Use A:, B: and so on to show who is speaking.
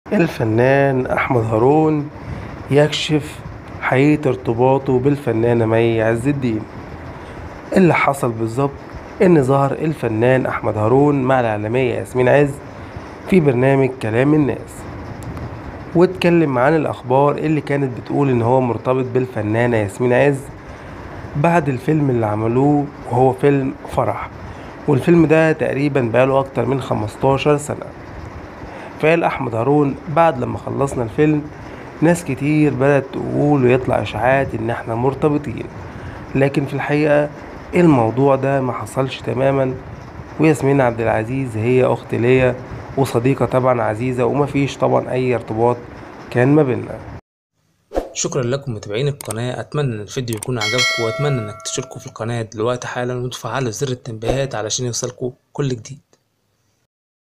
A: الفنان أحمد هارون يكشف حقيقة ارتباطه بالفنانة مي عز الدين اللي حصل بالظبط إن ظهر الفنان أحمد هارون مع الإعلامية ياسمين عز في برنامج كلام الناس واتكلم عن الأخبار اللي كانت بتقول إن هو مرتبط بالفنانة ياسمين عز بعد الفيلم اللي عملوه وهو فيلم فرح والفيلم ده تقريبا بقاله أكتر من 15 سنة فقال أحمد هارون بعد لما خلصنا الفيلم ناس كتير بدأت تقول ويطلع إشاعات إن إحنا مرتبطين لكن في الحقيقة الموضوع ده ما حصلش تماما وياسمين عبد العزيز هي أخت ليا وصديقة طبعا عزيزة ومفيش طبعا أي ارتباط كان ما بينا
B: شكرا لكم متابعين القناة أتمنى إن الفيديو يكون عجبكم وأتمنى إنك تشتركوا في القناة دلوقتي حالا وتفعلوا زر التنبيهات علشان يوصلكوا كل جديد